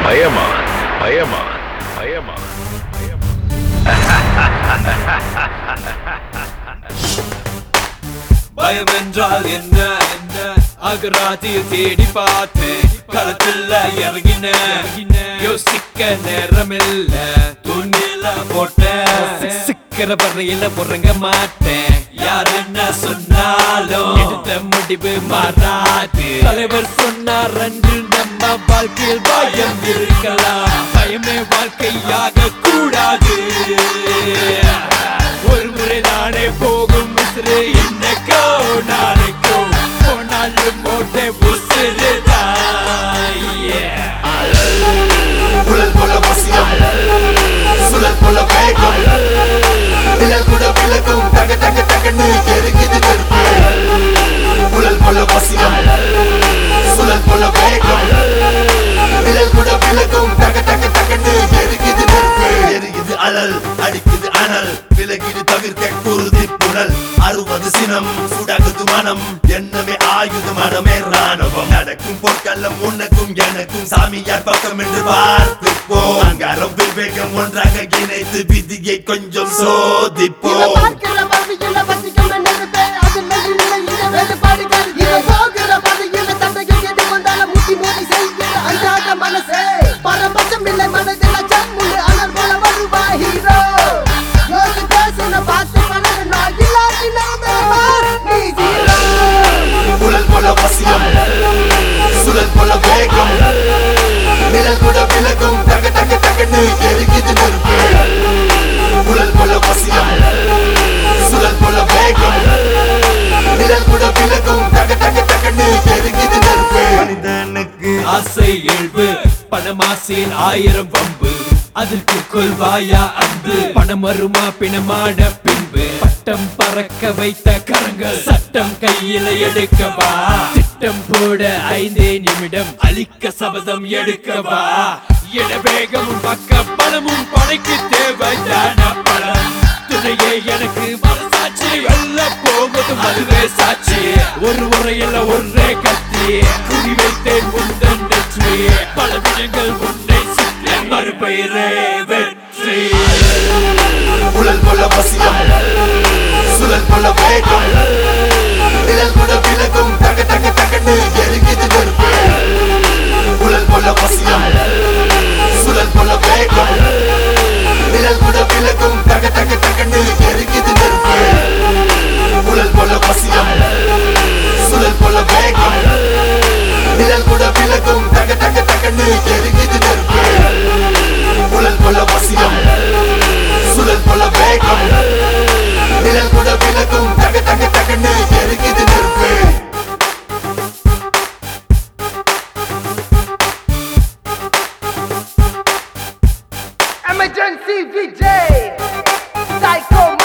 பயமா பயமா பயமா பயமா பயம் என்றால் என்ன என்ன அகராதியில் தேடி பார்த்தேன் களத்துல இறங்கின யோசிக்க நேரமில்ல துணில போட்டேன் சிக்கிற வரையில பொறங்க மாட்டேன் யார் என்ன சொன்னாலும் எடுத்த முடிவு மாறாது தலைவர் சொன்னார் அன்று நம்ம வாழ்க்கையில் பயம் இருக்கலாம் பயமே வாழ்க்கையாக கூடாது ஒரு முறை நானே போகும் உசுறு என்னைக்கோ நாளைக்கோ போனாலும் ஓட்டை உசுறு புலல் போல வசியம் சுழல் போல வேகம் நிழல் கூட விலகும் தக தக தகன்னு எரிக்குது நெருப்பு புலல் போல வசியம் சுழல் போல வேகம் நிழல் கூட விலகும் தக தக தகன்னு எரிக்குது நெருப்பு எரிக்குது அழல் அடிக்குது அனல் விலகிடு தவிர்க்க குருதி புனல் அறுபது சினம் சுடகுது மனம் என்னமே ஆயுத மனமே ராணுவம் நடக்கும் பொற்களம் உனக்கும் எனக்கும் சாமியார் பக்கம் என்று பார்த்து அங்காரம் விவேகம் ஒன்றாக இணைத்து விதியை கொஞ்சம் இவன் சோதிப்போம் பார்க்கிற பார்வையில வசிக்கும் நெருப்பே, அது நெஞ்சினிலே இந்த வேறுபாடு கருத்து. இவன் போகிற பாதையில தடைகள் எது வந்தாலும் முட்டி மோதி செய்கிற அஞ்சாத மனசே. பரபட்சம் இல்லை மனதில் அச்சம் உண்டு, அனல் போல வருவா hero. யோசி பேசின பார்த்து பழகணும், இல்லாட்டி நடந்துருவா நீ zero. புலல் போல வசியம் சுழல் போல வேகம் நிழல் கூட விலகும் தக தக தகன்னு எரிக்குது நெருப்பு புலல் போல வசியம் சுழல் போல வேகம் நிழல் கூட விலகும் தக தக தகன்னு எரிக்குது நெருப்பு மனிதனுக்கு ஆசை எழுவு பணமாசையில் ஆயிரம் பம்பு அதற்கு கொள்வாயா அன்பு பணம் வருமா பிணமான பின்பு பட்டம் பறக்க வைத்த கரங்கள் சட்டம் கையில எடுக்கவா திட்டம் போட ஐந்தே நிமிடம் அழிக்க சபதம் எடுக்கவா என வேகமும் பக்க பணமும் படைக்கு தேவையான பணம் துணையே எனக்கு மனசாட்சி வெல்ல போவதும் அதுவே சாட்சி ஒரு முறையில் ஒன்றே கத்தி குறி வைத்தேன் உந்தன் நெற்றி பல விடங்கள் உன்னை சுற்றி மறுபெயரே வெற்றி புலல் போல வசியம் சுழல் போல வேகம் நிழல் கூட விலகும் தக தக தகன்னு எரிக்குது நெருப்பு புலல் போல வசியம் சுழல் போல வேகம் நிழல் கூட விலகும் தக தக தகன்னு எரிக்குது நெருப்பு புலல் போல வசியம் சுழல் போல வேகம் நிழல் கூட விலகும் தக தக தகன்னு எரிக்குது நெருப்பு புலல் போல வசியம் சுழல் போல வேகம் நிழல் கூட விலகும் தக தக தகன்னு எரிக்குது நெருப்பு Emergency VJ Psycho